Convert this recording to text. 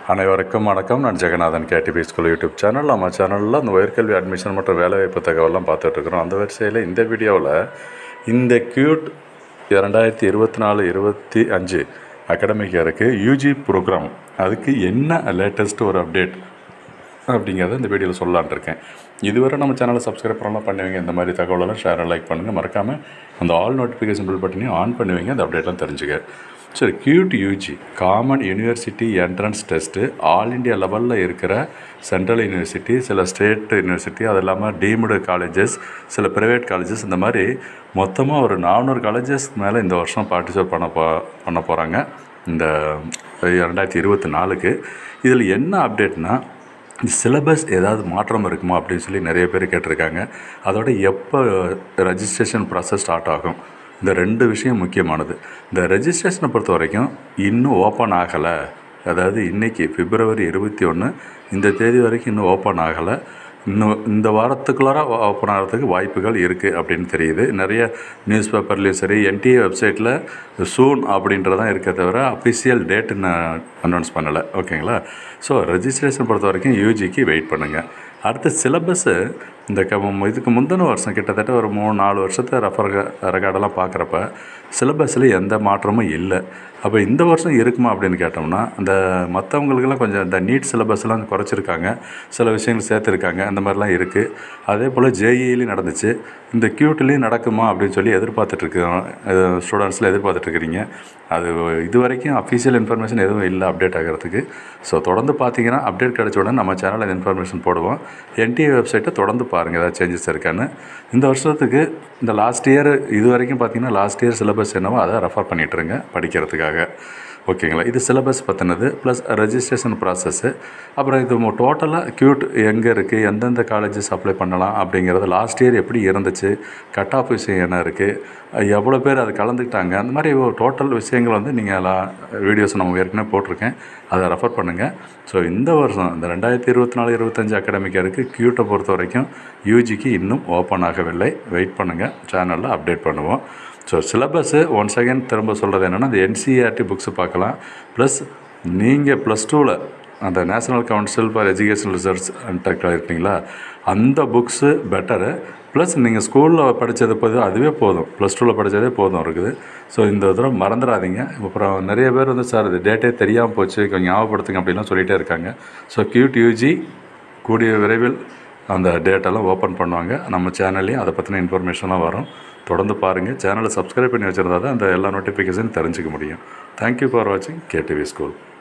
அனைவருக்கும் வணக்கம் நான் Jagannathan KTB school YouTube channel நம்ம சேனலில் அந்த உயர்கல்வி அட்மிஷன் மற்றும் வேலைவாய்ப்பு தகவலாம் பார்த்துட்ருக்குறோம் அந்த வரிசையில் இந்த வீடியோவில் இந்த கியூட் ரெண்டாயிரத்தி இருபத்தி நாலு இருபத்தி அஞ்சு அகாடமிக் இயருக்கு யூஜி ப்ரோக்ராம் அதுக்கு என்ன லேட்டஸ்ட் ஒரு அப்டேட் அப்படிங்கிறத இந்த வீடியோவில் சொல்லலான்ட்டு இருக்கேன் இதுவரை நம்ம சேனலை சப்ஸ்கிரைப் பண்ணலாம் பண்ணுவீங்க இந்த மாதிரி தகவலெல்லாம் ஷேர் லைக் பண்ணுங்கள் மறக்காமல் அந்த ஆல் நோட்டிஃபிகேஷன் பில் பட்டனையும் ஆன் பண்ணுவீங்க அந்த அப்டேட்லாம் தெரிஞ்சுக்க சரி CUET UG common university entrance test all India லெவலில் இருக்கிற சென்ட்ரல் யூனிவர்சிட்டி சில ஸ்டேட் யூனிவர்சிட்டி அது இல்லாமல் டீம்டு காலேஜஸ் சில ப்ரைவேட் காலேஜஸ் இந்த மாதிரி மொத்தமாக ஒரு நானூறு காலேஜஸ் மேலே இந்த வருஷம் பார்ட்டிசிபேட் பண்ண போ பண்ண போகிறாங்க இந்த ரெண்டாயிரத்தி இருபத்தி நாலுக்கு இதில் என்ன அப்டேட்னா சிலபஸ் ஏதாவது மாற்றம் இருக்குமா அப்படின்னு சொல்லி நிறைய பேர் கேட்டிருக்காங்க அதோட எப்போ ரெஜிஸ்ட்ரேஷன் ப்ராசஸ் ஸ்டார்ட் ஆகும் இந்த ரெண்டு விஷயம் முக்கியமானது இந்த ரெஜிஸ்ட்ரேஷனை பொறுத்த வரைக்கும் இன்னும் ஓப்பன் ஆகலை அதாவது இன்றைக்கி பிப்ரவரி இருபத்தி ஒன்று இந்த தேதி வரைக்கும் இன்னும் ஓப்பன் ஆகலை இன்னும் இந்த வாரத்துக்குள்ளார ஓப்பன் ஆகிறதுக்கு வாய்ப்புகள் இருக்குது அப்படின்னு தெரியுது நிறைய நியூஸ் பேப்பர்லேயும் சரி என்டிஏ வெப்சைட்டில் சூன் அப்படின்றதான் இருக்கே தவிர அஃபிஷியல் டேட் நான் அனௌன்ஸ் பண்ணலை ஓகேங்களா ஸோ ரெஜிஸ்ட்ரேஷன் பொறுத்த வரைக்கும் யூஜிக்கு வெயிட் பண்ணுங்கள் அடுத்த சிலபஸ்ஸு இந்த க இதுக்கு முந்தின வருஷம் கிட்டத்தட்ட ஒரு மூணு நாலு வருஷத்தை ரெஃபர் ரெக்கார்டெல்லாம் பார்க்குறப்ப சிலபஸில் எந்த மாற்றமும் இல்லை அப்போ இந்த வருஷம் இருக்குமா அப்படின்னு கேட்டோம்னா அந்த மற்றவங்களுக்கெல்லாம் கொஞ்சம் இந்த நீட் சிலபஸ்லாம் குறைச்சிருக்காங்க சில விஷயங்கள் சேர்த்துருக்காங்க அந்த மாதிரிலாம் இருக்குது அதே போல் ஜேஇலையும் நடந்துச்சு இந்த கியூட்லேயும் நடக்குமா அப்படின்னு சொல்லி எதிர்பார்த்துட்ருக்கோம் ஸ்டூடெண்ட்ஸில் எதிர்பார்த்துட்ருக்கிறீங்க அது இது வரைக்கும் அஃபீஷியல் இன்ஃபர்மேஷன் எதுவும் இல்லை அப்டேட் ஆகிறதுக்கு ஸோ தொடர்ந்து பார்த்தீங்கன்னா அப்டேட் கிடச்ச உடனே நம்ம சேனலில் இன்ஃபர்மேஷன் போடுவோம் என்டிஏ வெப்சைட்டை தொடர்ந்து பாருங்கள் ஏதாவது சேஞ்சஸ் இருக்கான்னு இந்த வருஷத்துக்கு இந்த லாஸ்ட் இயர் இது வரைக்கும் பார்த்தீங்கன்னா லாஸ்ட் இயர் சிலபஸ் என்னவோ அதை ரெஃபர் பண்ணிட்டுருங்க படிக்கிறதுக்காக ஓகேங்களா இது சிலபஸ் பற்றினது ப்ளஸ் ரெஜிஸ்ட்ரேஷன் ப்ராசஸ்ஸு அப்புறம் இது டோட்டலாக க்யூட் எங்கே இருக்குது எந்தெந்த காலேஜஸ் அப்ளை பண்ணலாம் அப்படிங்கிறது லாஸ்ட் இயர் எப்படி இருந்துச்சு கட் ஆஃப் விஷயம் என்ன இருக்குது எவ்வளோ பேர் அது கலந்துக்கிட்டாங்க அந்த மாதிரி டோட்டல் விஷயங்கள் வந்து நீங்கள் லா வீடியோஸ் நம்ம ஏற்கனவே போட்டிருக்கேன் அதை ரெஃபர் பண்ணுங்கள் ஸோ இந்த வருஷம் இந்த ரெண்டாயிரத்தி இருபத்தி நாலு இருபத்தஞ்சு அகாடமிக் இருக்குது க்யூட்டை பொறுத்த வரைக்கும் யூஜிக்கு இன்னும் ஓப்பன் ஆகவில்லை வெயிட் பண்ணுங்கள் சேனலில் அப்டேட் பண்ணுவோம் ஸோ சிலபஸ்ஸு ஒன் செகண்ட் திரும்ப சொல்கிறது என்னென்னா இந்த என்சிஆர்டி புக்ஸு பார்க்கலாம் ப்ளஸ் நீங்கள் ப்ளஸ் டூவில் அந்த national council for education research and டெக் இருக்கீங்களா அந்த புக்ஸு பெட்டரு ப்ளஸ் நீங்கள் ஸ்கூலில் படித்தது போது அதுவே போதும் ப்ளஸ் டூவில் படித்ததே போதும் இருக்குது ஸோ இந்த தடவை மறந்துடாதீங்க அப்புறம் நிறைய பேர் வந்து சார் இது டேட்டே தெரியாமல் போச்சு கொஞ்சம் ஞாபகப்படுத்துங்க அப்படின்லாம் சொல்லிகிட்டே இருக்காங்க ஸோ கியூட் யூஜி கூடிய விரைவில் அந்த டேட்டெல்லாம் ஓப்பன் பண்ணுவாங்க நம்ம சேனல்லையும் அதை பற்றின இன்ஃபர்மேஷன்லாம் வரும் தொடர்ந்து பாருங்கள் சேனலை சப்ஸ்கிரைப் பண்ணி வச்சுருந்தா தான் அந்த எல்லா நோட்டிஃபிகேஷன் தெரிஞ்சுக்க முடியும் தேங்க்யூ ஃபார் வாட்சிங் கேடிவி ஸ்கூல்